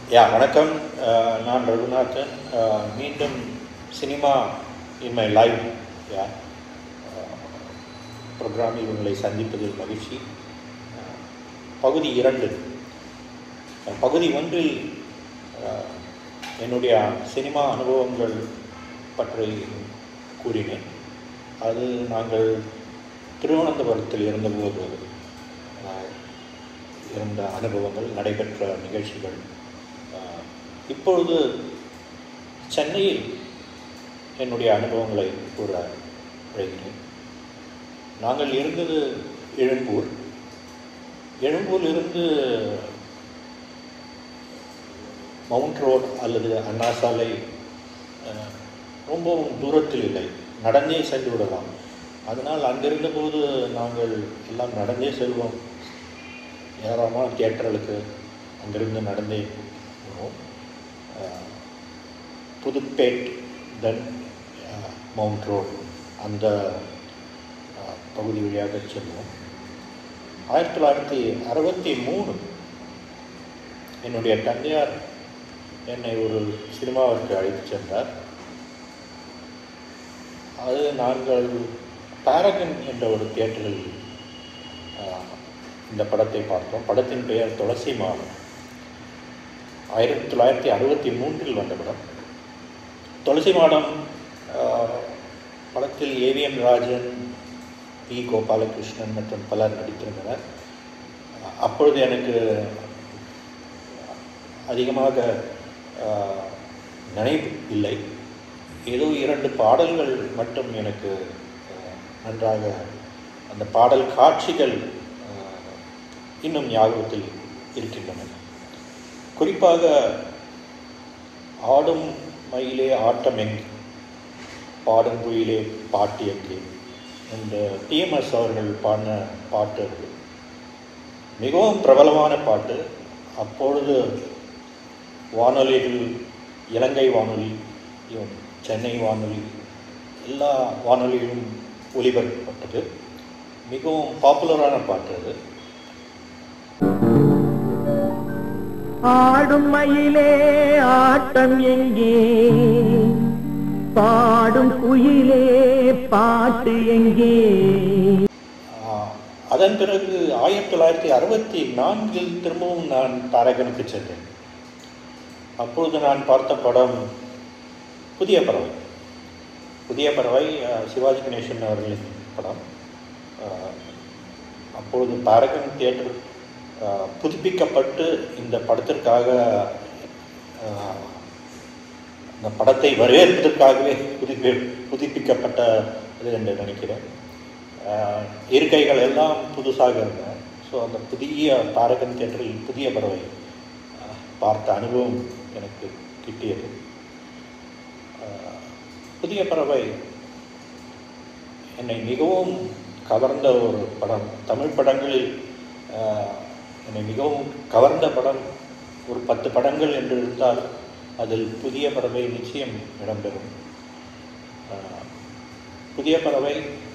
யா வணக்கம் அஹ், நான் ரகுநாதன் அஹ், மீண்டும் சினிமா இன் மை லைவ் யா ப்ரோக்ராமில் உங்களை சந்திப்பதில் மகிழ்ச்சி அஹ், பகுதி இரண்டு அஹ், பகுதி ஒன்றில் அஹ், என்னுடைய சினிமா அனுபவங்கள் பற்றி கூறினேன் அது நாங்கள் திருவனந்தபுரத்தில் இருந்தபோது அஹ், இருந்த அனுபவங்கள் நடைபெற்ற நிகழ்ச்சிகள் அஹ், இப்பொழுது சென்னையில் என்னுடைய அனுபவங்களை கூற விழைகிறேன் நாங்கள் இருந்தது எழும்பூர் எழும்பூரிலிருந்து மவுண்ட் ரோட் அல்லது அண்ணா சாலை அஹ், ரொம்பவும் தூரத்தில் இல்லை நடந்தே சென்று விடலாம் அதனால் அங்கிருந்தபோது நாங்கள் எல்லாம் நடந்தே செல்வோம் ஏராளமான தியேட்டர்களுக்கு அங்கிருந்து நடந்தே போவோம் அஹ், புதுப்பேட் தென் மவுண்ட் ரோட் அந்த அஹ், பகுதி வழியாக செல்வோம் ஆயிரத்தி தொள்ளாயிரத்தி அறுபத்தி மூணு என்னுடைய தந்தையார் என்னை ஒரு சினிமாவிற்கு அழைத்து சென்றார் அது நாங்கள் பாரகன் என்ற ஒரு தியேட்டரில் அஹ், இந்த படத்தை பார்த்தோம் படத்தின் பெயர் துளசி மாடம் ஆயிரத்தி தொள்ளாயிரத்தி அறுபத்தி மூன்றில் வந்த படம் துளசி மாடம் அஹ், படத்தில் ஏவிஎம் ராஜன் பி கோபாலகிருஷ்ணன் மற்றும் பலர் நடித்திருந்தனர் அப்பொழுது எனக்கு அதிகமாக அஹ், நினைவு இல்லை ஏதோ இரண்டு பாடல்கள் மட்டும் எனக்கு அஹ், நன்றாக அந்த பாடல் காட்சிகள் அஹ், இன்னும் ஞாபகத்தில் இருக்கின்றன குறிப்பாக ஆடும் மயிலே ஆட்டம் எங்கே பாடும் குயிலே பாட்டு எங்கே இந்த டிஎம்எஸ் அவர்கள் பாடின பாட்டு அது. மிகவும் பிரபலமான பாட்டு அப்பொழுது வானொலிகள் இலங்கை வானொலி இவன் சென்னை வானொலி எல்லா வானொலியிலும் ஒலிபரப்பப்பட்டது மிகவும் பாப்புலரான பாட்டு அது ஆடும் மயிலே ஆட்டம் எங்கே பாடும் குயிலே பாட்டு எங்கே ஆஹ், அதன் பிறகு ஆயிரத்தி தொள்ளாயிரத்தி அறுபத்தி நான்கில் திரும்பவும் நான் தாரகனுக்கு சென்றேன் அப்பொழுது நான் பார்த்த படம் புதிய பறவை புதிய பறவை ஆஹ், சிவாஜி கணேசன் அவர்களின் படம் ஆஹ், அப்பொழுது தாரகன் தியேட்டர் ஆஹ், புதுப்பிக்கப்பட்டு இந்த படத்திற்காக ஆஹ், இந்த படத்தை வரவேற்பதற்காகவே புதுப்பி புதுப்பிக்கப்பட்ட இது என்று நினைக்கிறேன் ஆஹ் இருக்கைகள் எல்லாம் புதுசாக இருந்தன ஸோ அந்த புதிய தாரகன் தியேட்டரில் புதிய பறவை ஆஹ் பார்த்த அனுபவம் எனக்கு கிட்டியது ஆஹ் புதிய பறவை என்னை மிகவும் கவர்ந்த ஒரு படம் தமிழ் படங்களில் ஆஹ் என்னை மிகவும் கவர்ந்த படம் ஒரு பத்து படங்கள் என்று இருந்தால் அதில் புதிய பறவை நிச்சயம் இடம்பெறும் ஆஹ் புதிய பறவை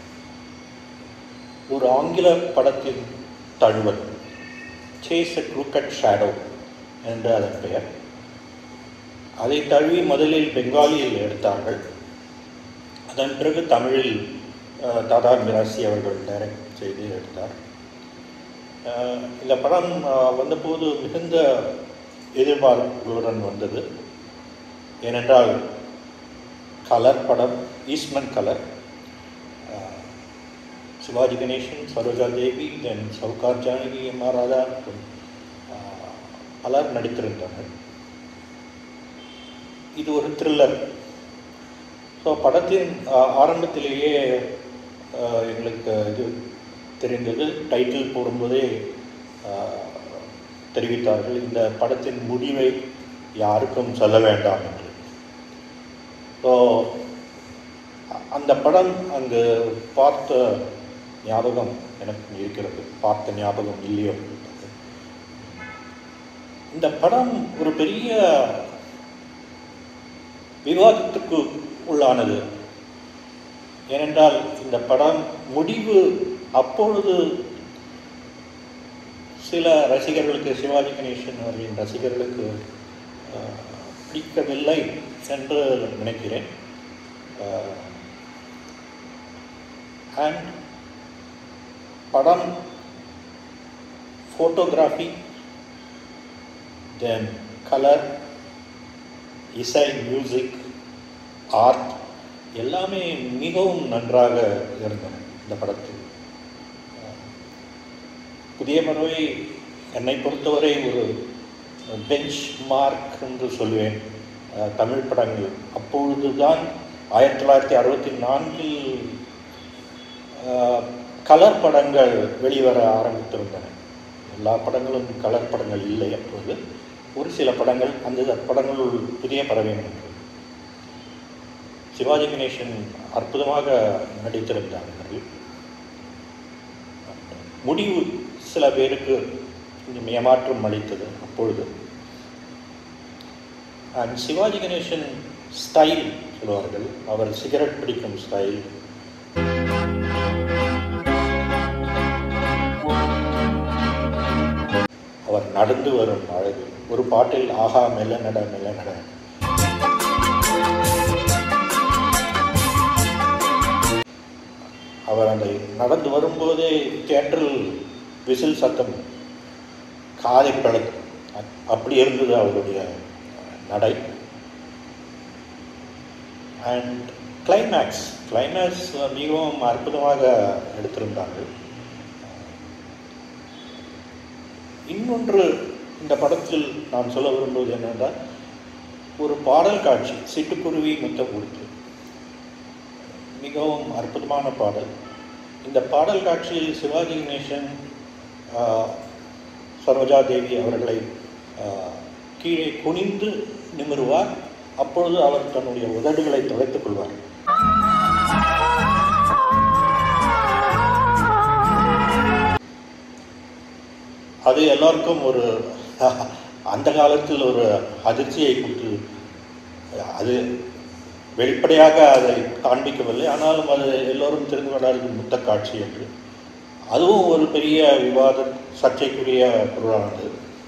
ஒரு ஆங்கில படத்தின் தழுவல் சேஸ் அ க்ரூக்கட் ஷேடோ என்று அதன் பெயர் அதை தழுவி முதலில் பெங்காலியில் எடுத்தார்கள் அதன் பிறகு தமிழில் அஹ், தாதா மிராசி அவர்கள் டைரக்ட் செய்து எடுத்தார் அஹ், இந்த படம் அஹ், வந்தபோது மிகுந்த எதிர்பார்ப்புகளுடன் வந்தது ஏனென்றால் கலர் படம் ஈஸ்ட்மன் கலர் அஹ், Sivaji Ganesan Saroja Devi then Sowcar Janaki M R Radha மற்றும் அஹ், பலர் நடித்திருந்தனர் இது ஒரு த்ரில்லர் ஸோ படத்தின் அஹ், ஆரம்பத்திலேயே அஹ், எங்களுக்கு இது தெரிந்தது டைட்டில் போடும்போதே அஹ், தெரிவித்தார்கள் இந்த படத்தின் முடிவை யாருக்கும் சொல்ல வேண்டாம் என்று ஸோ அந்த படம் அங்கு பார்த்த ஞாபகம் எனக்கு இருக்கிறது பார்த்த ஞாபகம் இல்லையோ இந்த படம் ஒரு பெரிய விவாதத்துக்கு உள்ளானது ஏனென்றால் இந்த படம் முடிவு அப்பொழுது சில ரசிகர்களுக்கு சிவாஜி கணேசன் அவர்களின் ரசிகர்களுக்கு அஹ், பிடிக்கவில்லை என்று நினைக்கிறேன் அண்ட் படம் ஃபோட்டோகிராஃபி தென் கலர் இசை மியூசிக் ஆர்ட் எல்லாமே மிகவும் நன்றாக இருந்தன இந்த படத்தில் புதிய பறவை என்னை பொறுத்தவரை ஒரு பெஞ்ச் மார்க் என்று சொல்வேன் அஹ், தமிழ் படங்கள் அப்பொழுதுதான் ஆயிரத்தி தொள்ளாயிரத்தி அறுபத்தி நான்கில் அஹ், கலர் படங்கள் வெளிவர ஆரம்பித்திருந்தன எல்லா படங்களும் கலர் படங்கள் இல்லை அப்போது ஒரு சில படங்கள் அந்த படங்களுள் புதிய பறவை ஒன்று சிவாஜி கணேசன் அற்புதமாக நடித்திருந்தார்கள் முடிவு சில பேருக்கு கொஞ்சம் ஏமாற்றம் அளித்தது அப்பொழுது அண்ட் சிவாஜி கணேசன் ஸ்டைல் சொல்லுவார்கள் அவர் சிகரெட் பிடிக்கும் ஸ்டைல் அவர் நடந்து வரும் அழகு ஒரு பாட்டில் ஆஹா மெல்ல நட மெல்ல நட அவர் அந்த நடந்து வரும்போதே தியேட்டரில் விசில் சத்தம் காதை பிளக்கும் அ- அப்படி இருந்தது அவருடைய நடை அண்ட் கிளைமேக்ஸ் கிளைமேக்ஸ் மிகவும் அற்புதமாக எடுத்திருந்தார்கள் இன்னொன்று இந்த படத்தில் நான் சொல்ல விரும்புவது என்னென்றால் ஒரு பாடல் காட்சி சிட்டுக்குருவி முத்த கொடுத்து மிகவும் அற்புதமான பாடல் இந்த பாடல் காட்சியில் சிவாஜி கணேசன் ஆஹ், சரோஜா தேவி அவர்களை ஆஹ், கீழே குனிந்து நிமிருவார் அப்பொழுது அவர் தன்னுடைய உதடுகளை துளைத்துக் கொள்வார் அது எல்லாருக்கும் ஒரு அந்த காலத்தில் ஒரு அதிர்ச்சியை கொடுத்து அது வெளிப்படையாக அதை காண்பிக்கவில்லை ஆனாலும் அது எல்லோரும் தெரிந்து கொண்டார்கள் முத்த காட்சி என்று அதுவும் ஒரு பெரிய விவாத சர்ச்சைக்குரிய பொருளானது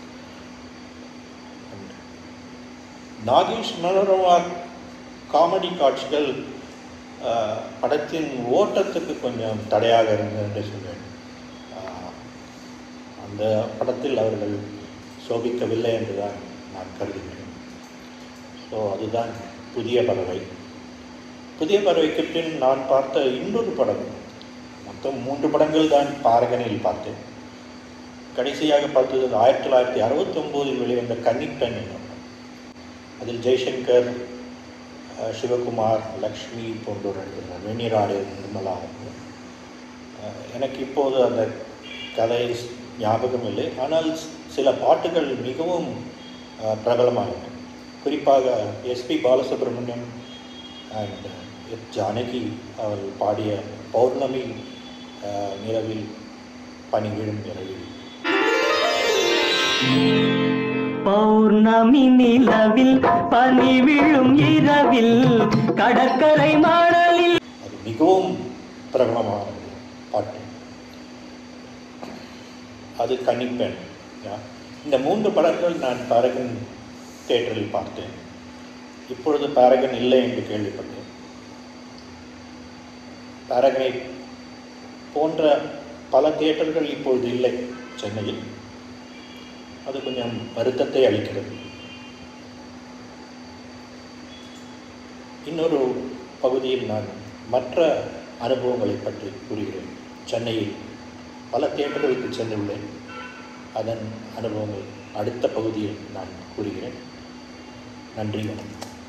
நாகேஷ் மனோரமா காமெடி காட்சிகள் ஆஹ், படத்தின் ஓட்டத்துக்கு கொஞ்சம் தடையாக இருந்தது என்று சொல்வேன் ஆஹ், அந்த படத்தில் அவர்கள் சோபிக்கவில்லை என்றுதான் நான் கருதுகிறேன் ஸோ அதுதான் புதிய பறவை புதிய பறவைக்கு பின் நான் பார்த்த இன்னொரு படம் மொத்தம் மூன்று படங்கள் தான் பாரகனில் பார்த்தேன் கடைசியாக பார்த்தது ஆயிரத்தி தொள்ளாயிரத்தி அறுபத்தி ஒம்போதில் வெளிவந்த கன்னிப்பெண் என்னும் படம். அதில் ஜெய்சங்கர் அஹ், சிவகுமார் லக்ஷ்மி போன்றோர் நடித்திருந்தார் வெண்ணிராடு நிர்மலா அஹ், எனக்கு இப்போது அந்த கதை ஞாபகம் இல்லை ஆனால் சில பாட்டுகள் மிகவும் அஹ், பிரபலமாயின குறிப்பாக S P Balasubrahmanyam and S Janaki அவர்கள் பாடிய பௌர்ணமி அஹ், நிலவில் பனி விழும் இரவில் பௌர்ணமி நிலவில் பனி விழும் இரவில் கடற்கரை மணலில் அது மிகவும் பிரபலமான பாட்டு அது கன்னிப்பெண் யா. இந்த மூன்று படங்கள் நான் பாரகன் தேட்டரில் பார்த்தேன் இப்பொழுது பாரகன் இல்லை என்று கேள்விப்பட்டேன் பாரகனை போன்ற பல தியேட்டர்கள் இப்பொழுது இல்லை சென்னையில் அது கொஞ்சம் வருத்தத்தை அளிக்கிறது இன்னொரு பகுதியில் நான் மற்ற அனுபவங்களை பற்றி கூறுகிறேன் சென்னையில் பல தியேட்டர்களுக்கு சென்றுள்ளேன் அதன் அனுபவங்கள் அடுத்த பகுதியில் நான் கூறுகிறேன் நன்றி வணக்கம்